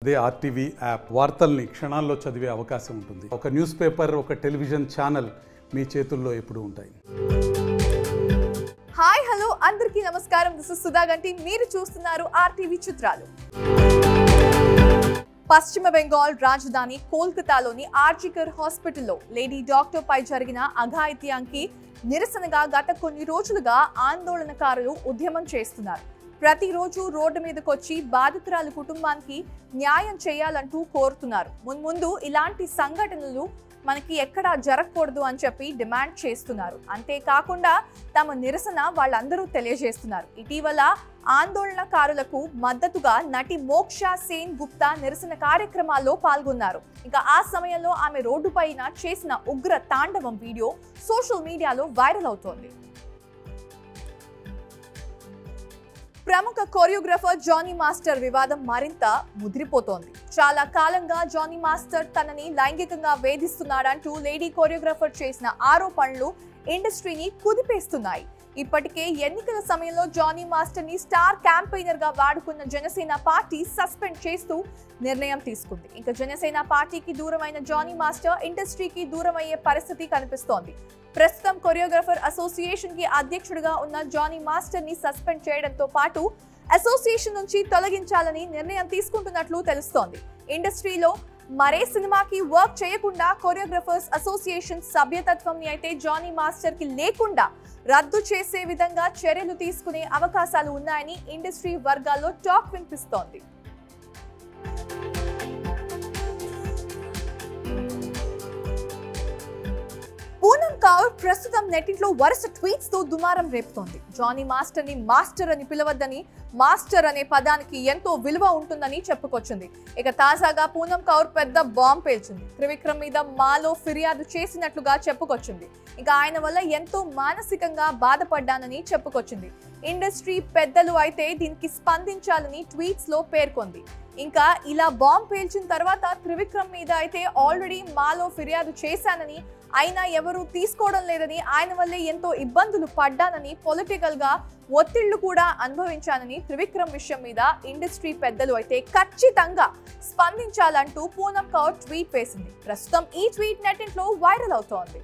అదే RTV app వార్తల్ని క్షణాల్లో చదివే అవకాశం ఉంటుంది ఒక న్యూస్ పేపర్ ఒక టెలివిజన్ ఛానల్ మీ చేతుల్లో ఎప్పుడూ ఉంటాయి హాయ్ హలో అందరికీ నమస్కారం దిస్ ఇస్ సుధా గంటి మీరు చూస్తున్నారు ఆర్టీవీ చిత్రాలు పశ్చిమ బెంగాల్ రాజధాని కోల్కతాలోని ఆర్జికర్ హాస్పిటల్లో లేడీ డాక్టర్ పై జరిగిన అఘాయిత్యానికి నిరసనగా గత కొన్ని రోజులుగా ఆందోళనకారులు ఉద్యమం చేస్తున్నారు ప్రతిరోజు రోడ్డు మీదకొచ్చి బాధితురాలు కుటుంబానికి న్యాయం చేయాలంటూ కోరుతున్నారు మున్ముందు ఇలాంటి సంఘటనలు మనకి ఎక్కడా జరగకూడదు అని చెప్పి డిమాండ్ చేస్తున్నారు అంతేకాకుండా తమ నిరసన వాళ్ళందరూ తెలియజేస్తున్నారు ఇటీవల ఆందోళనకారులకు మద్దతుగా నటి మోక్ష సేన్ గుప్తా నిరసన కార్యక్రమాల్లో పాల్గొన్నారు ఇంకా ఆ సమయంలో ఆమె రోడ్డుపైన చేసిన ఉగ్ర తాండవం వీడియో సోషల్ మీడియాలో వైరల్ అవుతోంది ప్రముఖ కొరియోగ్రఫర్ జానీ మాస్టర్ వివాదం మరింత ముదిరిపోతోంది చాలా కాలంగా జానీ మాస్టర్ తనని లైంగికంగా వేధిస్తున్నాడంటూ లేడీ కొరియోగ్రఫర్ చేసిన ఆరోపణలు ఇండస్ట్రీని కుదిపేస్తున్నాయి ఇప్పటికే ఎన్నికల సమయంలో జానీ మాస్టర్ ని స్టార్ క్యాంపెయినర్ గా వాడుకున్న జనసేన పార్టీ సస్పెండ్ చేస్తూ నిర్ణయం తీసుకుంది ఇంకా జనసేన పార్టీకి దూరమైన జానీ మాస్టర్ ఇండస్ట్రీకి దూరం అయ్యే పరిస్థితి కనిపిస్తోంది ప్రస్తుతం కొరియోగ్రఫర్ అసోసియేషన్ కి అధ్యక్షుడిగా ఉన్న జానీ మాస్టర్ ని సస్పెండ్ చేయడంతో పాటు అసోసియేషన్ నుంచి తొలగించాలని నిర్ణయం తీసుకుంటున్నట్లు తెలుస్తోంది ఇండస్ట్రీలో మరే సినిమాకి వర్క్ చేయకుండా కొరియోగ్రఫర్స్ అసోసియేషన్ సభ్యతత్వం ని అయితే జానీ మాస్టర్ కి లేకుండా రద్దు చేసే విధంగా చర్యలు తీసుకునే అవకాశాలు ఉన్నాయని ఇండస్ట్రీ వర్గాల్లో టాక్ వినిపిస్తోంది పూనం కౌర్ ప్రస్తుతం నెట్టింట్లో వరుస ట్వీట్స్ తో దుమారం రేపుతోంది జానీ మాస్టర్ ని మాస్టర్ అని పిలవద్దని మాస్టర్ అనే పదానికి ఎంతో విలువ ఉంటుందని చెప్పుకొచ్చింది ఇక తాజాగా పూనం కౌర్ పెద్ద బాంబ్ పేల్చింది త్రివిక్రమ్ మీద మాలో ఫిర్యాదు చేసినట్లుగా చెప్పుకొచ్చింది ఇక ఆయన వల్ల ఎంతో మానసికంగా బాధపడ్డానని చెప్పుకొచ్చింది ఇండస్ట్రీ పెద్దలు అయితే దీనికి స్పందించాలని ట్వీట్స్ లో పేర్కొంది ఇంకా ఇలా బాంబ్ పేల్చిన తర్వాత త్రివిక్రమ్ మీద అయితే ఆల్రెడీ మాలో ఫిర్యాదు చేశానని అయినా ఎవరు తీసుకోవడం లేదని ఆయన వల్లే ఎంతో ఇబ్బందులు పడ్డానని పొలిటికల్ గా ఒత్తిళ్లు కూడా అనుభవించానని త్రివిక్రమ్ విషయం మీద ఇండస్ట్రీ పెద్దలు అయితే ఖచ్చితంగా స్పందించాలంటూ పూనం కౌర్ ట్వీట్ వేసింది ప్రస్తుతం ఈ ట్వీట్ నెట్టింట్లో వైరల్ అవుతోంది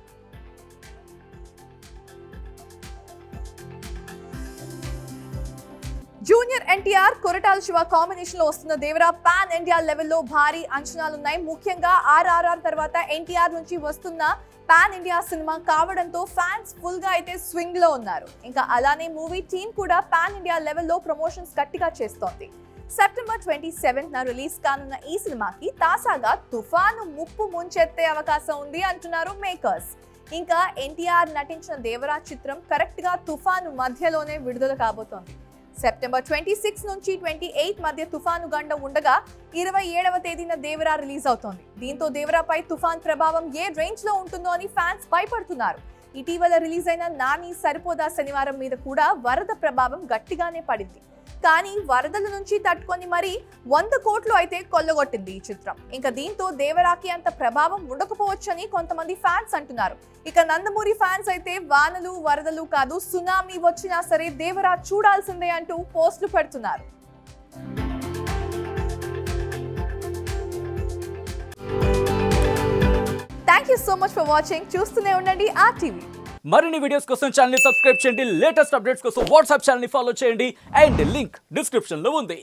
జూనియర్ ఎన్టీఆర్ కొరటాల శివ కాంబినేషన్ లో వస్తున్న దేవరా పాన్ ఇండియా లెవెల్లో భారీ అంచనాలున్నాయి ముఖ్యంగా ఆర్ఆర్ఆర్ తర్వాత ఎన్టీఆర్ నుంచి వస్తున్న పాన్ ఇండియా సినిమా కావడంతో ఫ్యాన్స్ ఫుల్ గా అయితే స్వింగ్ లో ఉన్నారు ఇంకా అలానే మూవీ టీం కూడా పాన్ ఇండియా లెవెల్లో ప్రమోషన్స్ గట్టిగా చేస్తోంది సెప్టెంబర్ ట్వంటీ సెవెంత్ న రిలీజ్ కానున్న ఈ సినిమాకి తాసాగా తుఫాను ముప్పు ముంచెత్తే అవకాశం ఉంది అంటున్నారు మేకర్స్ ఇంకా ఎన్టీఆర్ నటించిన దేవరా చిత్రం కరెక్ట్ గా తుఫాను మధ్యలోనే విడుదల కాబోతోంది సెప్టెంబర్ ట్వంటీ సిక్స్ నుంచి ట్వంటీ ఎయిట్ మధ్య తుఫాను గండ ఉండగా ఇరవై ఏడవ తేదీన దేవరా రిలీజ్ అవుతోంది దీంతో దేవరాపై తుఫాన్ ప్రభావం ఏ రేంజ్ లో ఉంటుందో అని ఫ్యాన్స్ భయపడుతున్నారు ఇటీవల రిలీజ్ అయిన నాని సరిపోదా శనివారం మీద కూడా వరద ప్రభావం గట్టిగానే పడింది కానీ వరదల నుంచి తట్టుకొని మరి వంద కోట్లు అయితే కొల్లగొట్టింది ఈ చిత్రం ఇంకా దీంతో దేవరాకి అంత ప్రభావం ఉండకపోవచ్చని కొంతమంది ఫ్యాన్స్ అంటున్నారు ఇక నందమూరి ఫ్యాన్స్ అయితే వానలు వరదలు కాదు సునామీ వచ్చినా సరే దేవరా చూడాల్సిందే అంటూ పోస్టులు పెడుతున్నారు thank you so much for watching చూస్తూనే ఉండండి ఆ టీవీ మరిన్ని వీడియోస్ కోసం ఛానల్ సబ్స్క్రైబ్ చేయండి లేటెస్ట్ అప్డేట్స్ కోసం వాట్సాప్ ఛానల్ ఫాలో చేయండి అండ్ లింక్ డిస్క్రిప్షన్ లో ఉంది